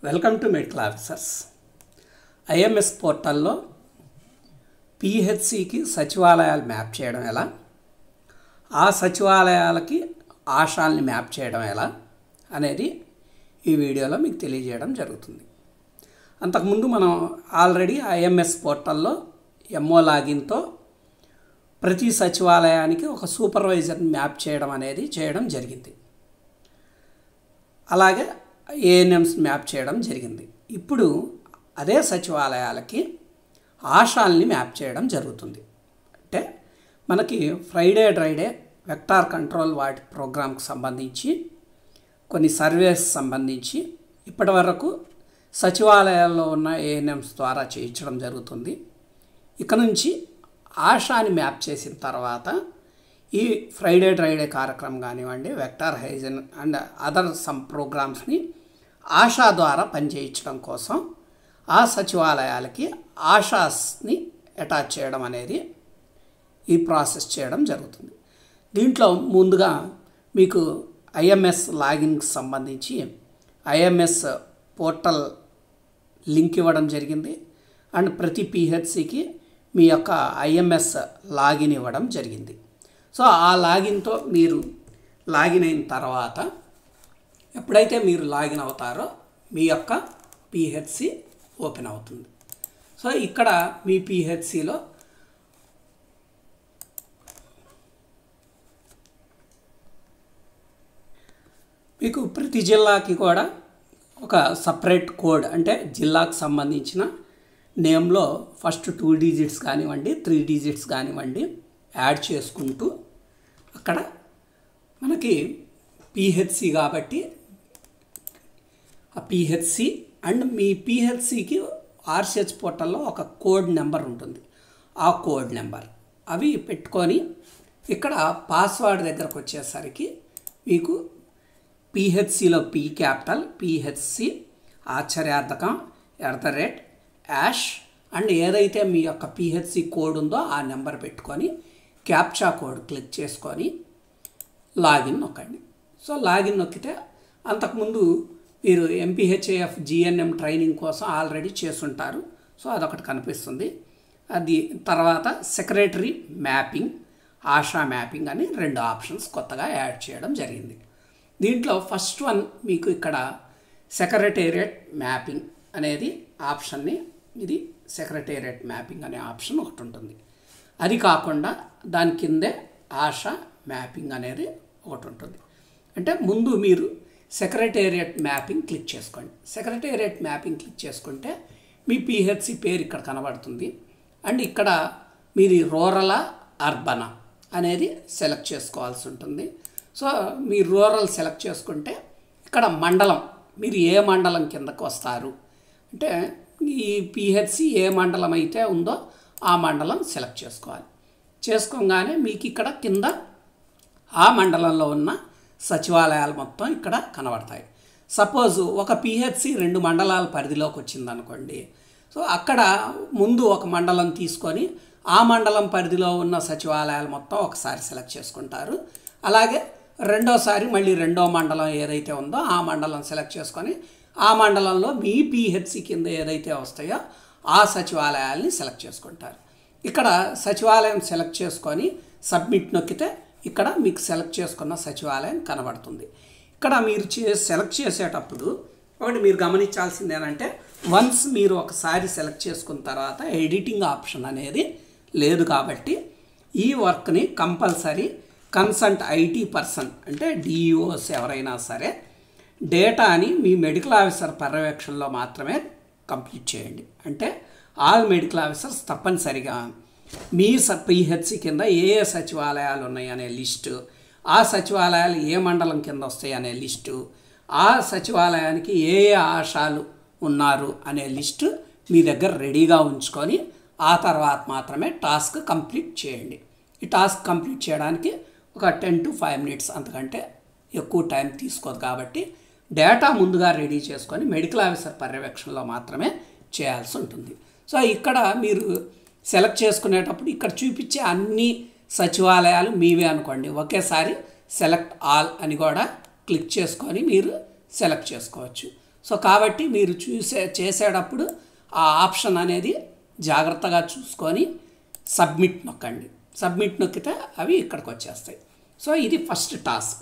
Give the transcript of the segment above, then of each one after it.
welcome to medical officers IMS పోర్టల్లో పిహెచ్సికి సచివాలయాలు మ్యాప్ చేయడం ఎలా ఆ సచివాలయాలకి ఆశాల్ని మ్యాప్ చేయడం ఎలా అనేది ఈ వీడియోలో మీకు తెలియజేయడం జరుగుతుంది అంతకుముందు మనం ఆల్రెడీ ఐఎంఎస్ పోర్టల్లో ఎంఓ లాగిన్తో ప్రతి సచివాలయానికి ఒక సూపర్వైజర్ని మ్యాప్ చేయడం అనేది చేయడం జరిగింది అలాగే ఏఎన్ఎంస్ మ్యాప్ చేయడం జరిగింది ఇప్పుడు అదే సచివాలయాలకి ఆశాల్ని మ్యాప్ చేయడం జరుగుతుంది అంటే మనకి ఫ్రైడే డ్రైడే వెక్టార్ కంట్రోల్ వాటి ప్రోగ్రామ్కి సంబంధించి కొన్ని సర్వేస్ సంబంధించి ఇప్పటి వరకు సచివాలయాల్లో ఉన్న ఏఎన్ఎంస్ ద్వారా చేయించడం జరుగుతుంది ఇక నుంచి ఆశాని మ్యాప్ చేసిన తర్వాత ఈ ఫ్రైడే డ్రైడే కార్యక్రమం కానివ్వండి vector hygiene and other some ప్రోగ్రామ్స్ని ఆశా ద్వారా పనిచేయించడం కోసం ఆ సచివాలయాలకి ఆశాస్ని అటాచ్ చేయడం అనేది ఈ ప్రాసెస్ చేయడం జరుగుతుంది దీంట్లో ముందుగా మీకు ఐఎంఎస్ లాగిన్కి సంబంధించి ఐఎంఎస్ పోర్టల్ లింక్ ఇవ్వడం జరిగింది అండ్ ప్రతి పిహెచ్సికి మీ యొక్క ఐఎంఎస్ లాగిన్ ఇవ్వడం జరిగింది సో ఆ లాగిన్తో మీరు లాగిన్ అయిన తర్వాత ఎప్పుడైతే మీరు లాగిన్ అవుతారో మీ యొక్క పిహెచ్సి ఓపెన్ అవుతుంది సో ఇక్కడ మీ పిహెచ్సిలో మీకు ప్రతి జిల్లాకి కూడా ఒక సపరేట్ కోడ్ అంటే జిల్లాకు సంబంధించిన నేమ్లో ఫస్ట్ టూ డిజిట్స్ కానివ్వండి త్రీ డిజిట్స్ కానివ్వండి యాడ్ చేసుకుంటూ అక్కడ మనకి పిహెచ్సి కాబట్టి ఆ పిహెచ్సి అండ్ మీ పిహెచ్సికి ఆర్సిహెచ్ పోర్టల్లో ఒక కోడ్ నెంబర్ ఉంటుంది ఆ కోడ్ నెంబర్ అవి పెట్టుకొని ఇక్కడ పాస్వర్డ్ దగ్గరకు వచ్చేసరికి మీకు పిహెచ్సిలో పి క్యాపిటల్ పిహెచ్సి ఆశ్చర్యార్థకం at the rate hash and ఏదైతే మీ యొక్క పిహెచ్సి కోడ్ ఉందో ఆ నెంబర్ పెట్టుకొని క్యాప్చా కోడ్ క్లిక్ చేసుకొని లాగిన్ నొక్కండి సో లాగిన్ నొక్కితే అంతకుముందు మీరు ఎంపీహెచ్ఏఎఫ్ జిఎన్ఎం ట్రైనింగ్ కోసం ఆల్రెడీ చేసుంటారు సో అదొకటి కనిపిస్తుంది అది తర్వాత సెక్రటరీ మ్యాపింగ్ ఆశా మ్యాపింగ్ అని రెండు ఆప్షన్స్ కొత్తగా యాడ్ చేయడం జరిగింది దీంట్లో ఫస్ట్ వన్ మీకు ఇక్కడ సెక్రటేరియట్ మ్యాపింగ్ అనేది ఆప్షన్ని ఇది సెక్రటేరియట్ మ్యాపింగ్ అనే ఆప్షన్ ఒకటి ఉంటుంది అది కాకుండా దాని కిందే ఆశా మ్యాపింగ్ అనేది ఒకటి ఉంటుంది అంటే ముందు మీరు సెక్రటేరియట్ మ్యాపింగ్ క్లిక్ చేసుకోండి సెక్రటేరియట్ మ్యాపింగ్ క్లిక్ చేసుకుంటే మీ పిహెచ్సి పేరు ఇక్కడ కనబడుతుంది అండ్ ఇక్కడ మీరు రూరలా అర్బనా అనేది సెలెక్ట్ చేసుకోవాల్సి ఉంటుంది సో మీరు రూరల్ సెలెక్ట్ చేసుకుంటే ఇక్కడ మండలం మీరు ఏ మండలం కిందకు వస్తారు అంటే ఈ పిహెచ్సి ఏ మండలం అయితే ఉందో ఆ మండలం సెలెక్ట్ చేసుకోవాలి చేసుకోగానే మీకు ఇక్కడ కింద ఆ మండలంలో ఉన్న సచివాలయాలు మొత్తం ఇక్కడ కనబడతాయి సపోజ్ ఒక పిహెచ్సి రెండు మండలాల పరిధిలోకి వచ్చిందనుకోండి సో అక్కడ ముందు ఒక మండలం తీసుకొని ఆ మండలం పరిధిలో ఉన్న సచివాలయాలు మొత్తం ఒకసారి సెలెక్ట్ చేసుకుంటారు అలాగే రెండోసారి మళ్ళీ రెండో మండలం ఏదైతే ఉందో ఆ మండలం సెలెక్ట్ చేసుకొని ఆ మండలంలో మీ పిహెచ్సి కింద ఏదైతే వస్తాయో ఆ సచివాలయాల్ని సెలెక్ట్ చేసుకుంటారు ఇక్కడ సచివాలయం సెలెక్ట్ చేసుకొని సబ్మిట్ నొక్కితే ఇక్కడ మీకు సెలెక్ట్ చేసుకున్న సచివాలయం కనబడుతుంది ఇక్కడ మీరు చే సెలెక్ట్ చేసేటప్పుడు ఒకటి మీరు గమనించాల్సింది ఏంటంటే వన్స్ మీరు ఒకసారి సెలెక్ట్ చేసుకున్న తర్వాత ఎడిటింగ్ ఆప్షన్ అనేది లేదు కాబట్టి ఈ వర్క్ని కంపల్సరీ కన్సల్ట్ ఐటీ పర్సన్ అంటే డిఈఓస్ ఎవరైనా సరే డేటాని మీ మెడికల్ ఆఫీసర్ పర్యవేక్షణలో మాత్రమే కంప్లీట్ చేయండి అంటే ఆల్ మెడికల్ ఆఫీసర్స్ తప్పనిసరిగా మీ స పిహెచ్సి కింద ఏ ఏ సచివాలయాలు ఉన్నాయి అనే లిస్టు ఆ సచివాలయాలు ఏ మండలం కింద వస్తాయి అనే లిస్టు ఆ సచివాలయానికి ఏ ఏ ఆశాలు ఉన్నారు అనే లిస్టు మీ దగ్గర రెడీగా ఉంచుకొని ఆ తర్వాత మాత్రమే టాస్క్ కంప్లీట్ చేయండి ఈ టాస్క్ కంప్లీట్ చేయడానికి ఒక టెన్ టు ఫైవ్ మినిట్స్ అంతకంటే ఎక్కువ టైం తీసుకోదు కాబట్టి డేటా ముందుగా రెడీ చేసుకొని మెడికల్ ఆఫీసర్ పర్యవేక్షణలో మాత్రమే చేయాల్సి ఉంటుంది సో ఇక్కడ మీరు సెలెక్ట్ చేసుకునేటప్పుడు ఇక్కడ చూపించే అన్ని సచివాలయాలు మీవే అనుకోండి ఒకేసారి సెలెక్ట్ ఆల్ అని కూడా క్లిక్ చేసుకొని మీరు సెలెక్ట్ చేసుకోవచ్చు సో కాబట్టి మీరు చూసే చేసేటప్పుడు ఆ ఆప్షన్ అనేది జాగ్రత్తగా చూసుకొని సబ్మిట్ నొక్కండి సబ్మిట్ నొక్కితే అవి ఇక్కడికి వచ్చేస్తాయి సో ఇది ఫస్ట్ టాస్క్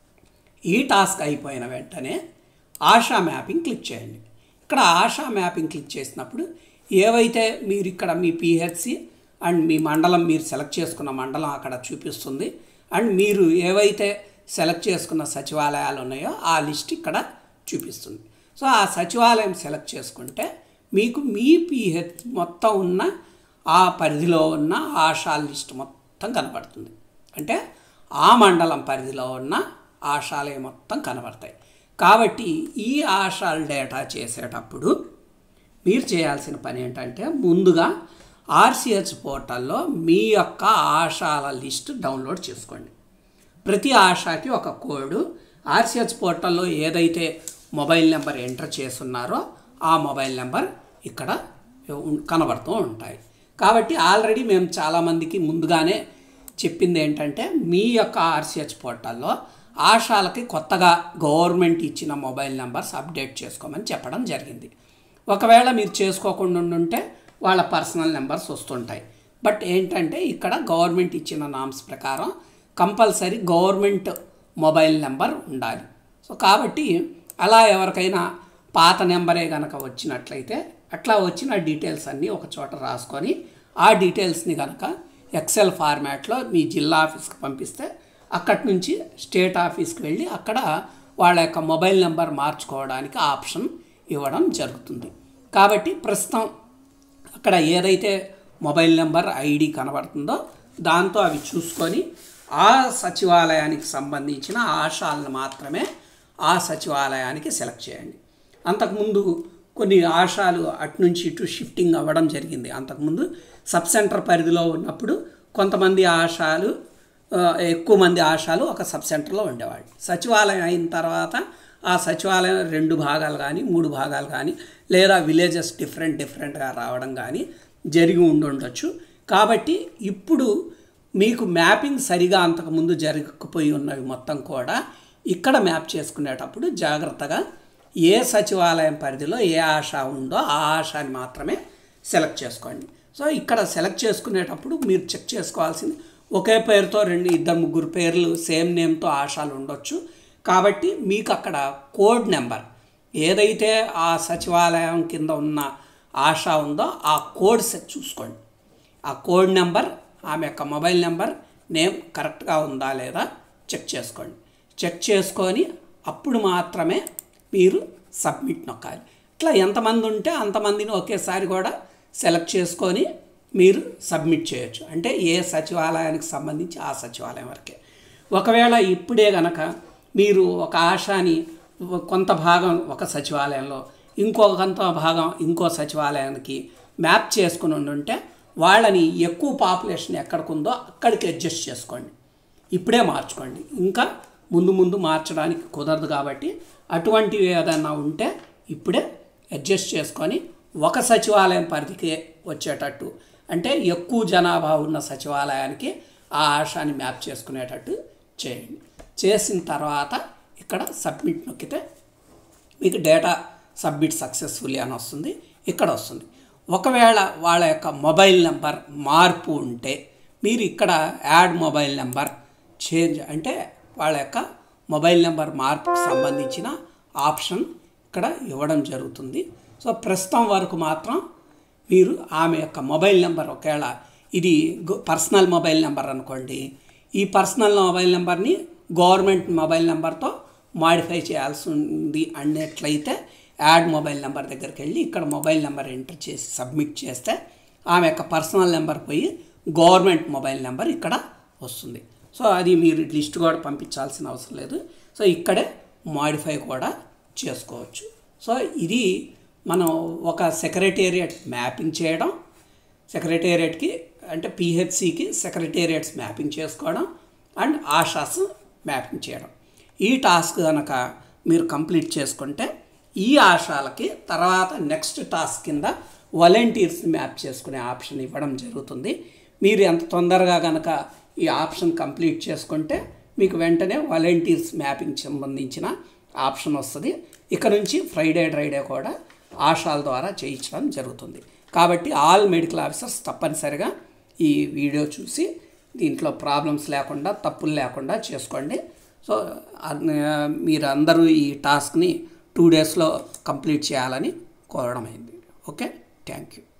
ఈ టాస్క్ అయిపోయిన వెంటనే ఆశా మ్యాపింగ్ క్లిక్ చేయండి ఇక్కడ ఆశా మ్యాపింగ్ క్లిక్ చేసినప్పుడు ఏవైతే మీరు ఇక్కడ మీ పిహెచ్సి అండ్ మీ మండలం మీరు సెలెక్ట్ చేసుకున్న మండలం అక్కడ చూపిస్తుంది అండ్ మీరు ఏవైతే సెలెక్ట్ చేసుకున్న సచివాలయాలు ఉన్నాయో ఆ లిస్ట్ ఇక్కడ చూపిస్తుంది సో ఆ సచివాలయం సెలెక్ట్ చేసుకుంటే మీకు మీ పిహెచ్ మొత్తం ఉన్న ఆ పరిధిలో ఉన్న ఆశా లిస్ట్ మొత్తం కనబడుతుంది అంటే ఆ మండలం పరిధిలో ఉన్న ఆశాలే మొత్తం కనబడతాయి కాబట్టి ఈ ఆశాల డేటా చేసేటప్పుడు మీరు చేయాల్సిన పని ఏంటంటే ముందుగా ఆర్సిహెచ్ పోర్టల్లో మీ యొక్క ఆశాల లిస్ట్ డౌన్లోడ్ చేసుకోండి ప్రతి ఆశాకి ఒక కోడ్ ఆర్సిహెచ్ పోర్టల్లో ఏదైతే మొబైల్ నెంబర్ ఎంటర్ చేస్తున్నారో ఆ మొబైల్ నెంబర్ ఇక్కడ ఉం- కనబడుతూ ఉంటాయి కాబట్టి ఆల్రెడీ మేము చాలామందికి ముందుగానే చెప్పింది ఏంటంటే మీ యొక్క ఆర్సిహెచ్ పోర్టల్లో ఆశాలకి కొత్తగా గవర్నమెంట్ ఇచ్చిన మొబైల్ నెంబర్స్ అప్డేట్ చేసుకోమని చెప్పడం జరిగింది ఒకవేళ మీరు చేసుకోకుండా ఉంటే వాళ్ళ పర్సనల్ నెంబర్స్ వస్తుంటాయి బట్ ఏంటంటే ఇక్కడ గవర్నమెంట్ ఇచ్చిన నామ్స్ ప్రకారం కంపల్సరీ గవర్నమెంట్ మొబైల్ నెంబర్ ఉండాలి సో కాబట్టి అలా ఎవరికైనా పాత నెంబరే కనుక వచ్చినట్లయితే అట్లా వచ్చిన డీటెయిల్స్ అన్నీ ఒక చోట రాసుకొని ఆ డీటెయిల్స్ని కనుక ఎక్సెల్ ఫార్మాట్లో మీ జిల్లా ఆఫీస్కి పంపిస్తే అక్కడి నుంచి స్టేట్ ఆఫీస్కి వెళ్ళి అక్కడ వాళ్ళ యొక్క మొబైల్ నెంబర్ మార్చుకోవడానికి ఆప్షన్ ఇవ్వడం జరుగుతుంది కాబట్టి ప్రస్తుతం అక్కడ ఏదైతే మొబైల్ నెంబర్ ఐడి కనబడుతుందో దాంతో అవి చూసుకొని ఆ సచివాలయానికి సంబంధించిన ఆశాలను మాత్రమే ఆ సచివాలయానికి సెలెక్ట్ చేయండి అంతకుముందు కొన్ని ఆశాలు అటు నుంచి ఇటు షిఫ్టింగ్ అవ్వడం జరిగింది అంతకుముందు సబ్ సెంటర్ పరిధిలో ఉన్నప్పుడు కొంతమంది ఆశాలు ఆ, ఎక్కువ మంది ఆశాలు ఒక సబ్ సెంటర్లో ఉండేవాళ్ళు సచివాలయం అయిన తర్వాత ఆ సచివాలయం రెండు భాగాలు కానీ మూడు భాగాలు కానీ లేదా విలేజెస్ డిఫరెంట్ డిఫరెంట్గా రావడం కానీ జరిగి ఉండి ఉండొచ్చు కాబట్టి ఇప్పుడు మీకు మ్యాపింగ్ సరిగా అంతకుముందు జరగకపోయి ఉన్నవి మొత్తం కూడా ఇక్కడ మ్యాప్ చేసుకునేటప్పుడు జాగ్రత్తగా ఏ సచివాలయం పరిధిలో ఏ ఆశ ఉందో ఆ ఆశాని మాత్రమే సెలెక్ట్ చేసుకోండి సో ఇక్కడ సెలెక్ట్ చేసుకునేటప్పుడు మీరు చెక్ చేసుకోవాల్సింది ఒకే పేరుతో రెండు ఇద్దరు ముగ్గురు పేర్లు సేమ్ నేమ్తో ఆశాలు ఉండొచ్చు కాబట్టి మీకు అక్కడ కోడ్ నెంబర్ ఏదైతే ఆ సచివాలయం కింద ఉన్న ఆశ ఉందో ఆ కోడ్ సెట్ చూసుకోండి ఆ కోడ్ నెంబర్ ఆమె యొక్క మొబైల్ నెంబర్ నేమ్ కరెక్ట్గా ఉందా లేదా చెక్ చేసుకోండి చెక్ చేసుకొని అప్పుడు మాత్రమే మీరు సబ్మిట్ నొక్కాలి ఇట్లా ఎంతమంది ఉంటే అంతమందిని ఒకేసారి కూడా సెలెక్ట్ చేసుకొని మీరు సబ్మిట్ చేయొచ్చు అంటే ఏ సచివాలయానికి సంబంధించి ఆ సచివాలయం వరకే ఒకవేళ ఇప్పుడే గనక మీరు ఒక ఆశాని కొంత భాగం ఒక సచివాలయంలో ఇంకో కొంత భాగం ఇంకో సచివాలయానికి మ్యాప్ చేసుకుని ఉంటే వాళ్ళని ఎక్కువ పాపులేషన్ ఎక్కడికుందో అక్కడికి అడ్జస్ట్ చేసుకోండి ఇప్పుడే మార్చుకోండి ఇంకా ముందు ముందు మార్చడానికి కుదరదు కాబట్టి అటువంటివి ఏదైనా ఉంటే ఇప్పుడే అడ్జస్ట్ చేసుకొని ఒక సచివాలయం పరిధికి వచ్చేటట్టు అంటే ఎక్కువ జనాభా ఉన్న సచివాలయానికి ఆ ఆశాని మ్యాప్ చేసుకునేటట్టు చేయండి చేసిన తర్వాత ఇక్కడ సబ్మిట్ నొక్కితే మీకు డేటా సబ్మిట్ సక్సెస్ఫుల్లీ అని వస్తుంది ఇక్కడ వస్తుంది ఒకవేళ వాళ్ళ యొక్క మొబైల్ నెంబర్ మార్పు ఉంటే మీరు ఇక్కడ యాడ్ మొబైల్ నెంబర్ చేంజ్ అంటే వాళ్ళ యొక్క మొబైల్ నెంబర్ మార్పుకు సంబంధించిన ఆప్షన్ ఇక్కడ ఇవ్వడం జరుగుతుంది సో ప్రస్తుతం వరకు మాత్రం మీరు ఆమె యొక్క మొబైల్ నెంబర్ ఒకవేళ ఇది గో- పర్సనల్ మొబైల్ నెంబర్ అనుకోండి ఈ పర్సనల్ మొబైల్ నెంబర్ని గవర్నమెంట్ మొబైల్ నెంబర్తో మాడిఫై చేయాల్సి ఉంది అన్నట్లయితే యాడ్ మొబైల్ నెంబర్ దగ్గరికి వెళ్ళి ఇక్కడ మొబైల్ నెంబర్ ఎంటర్ చేసి సబ్మిట్ చేస్తే ఆమె యొక్క పర్సనల్ నెంబర్ పోయి గవర్నమెంట్ మొబైల్ నెంబర్ ఇక్కడ వస్తుంది సో అది మీరు లిస్ట్ కూడా పంపించాల్సిన అవసరం లేదు సో ఇక్కడే మాడిఫై కూడా చేసుకోవచ్చు సో ఇది మనం ఒక సెక్రటేరియట్ మ్యాపింగ్ చేయడం సెక్రటేరియట్కి అంటే పిహెచ్సికి సెక్రటేరియట్స్ మ్యాపింగ్ చేసుకోవడం అండ్ ఆశాస్ మ్యాపింగ్ చేయడం ఈ టాస్క్ కనుక మీరు కంప్లీట్ చేసుకుంటే ఈ ఆశాలకి తర్వాత నెక్స్ట్ టాస్క్ కింద వాలంటీర్స్ మ్యాప్ చేసుకునే ఆప్షన్ ఇవ్వడం జరుగుతుంది మీరు ఎంత తొందరగా కనుక ఈ ఆప్షన్ కంప్లీట్ చేసుకుంటే మీకు వెంటనే వాలంటీర్స్ మ్యాపింగ్ సంబంధించిన ఆప్షన్ వస్తుంది ఇక నుంచి ఫ్రైడే డ్రైడే కూడా ఆశాల ద్వారా చేయించడం జరుగుతుంది కాబట్టి ఆల్ మెడికల్ ఆఫీసర్స్ తప్పనిసరిగా ఈ వీడియో చూసి దీంట్లో ప్రాబ్లమ్స్ లేకుండా తప్పులు లేకుండా చేసుకోండి సో అన్- మీరు అందరూ ఈ టాస్క్ని టూ డేస్లో కంప్లీట్ చేయాలని కోరడం అయింది ఓకే థ్యాంక్ యూ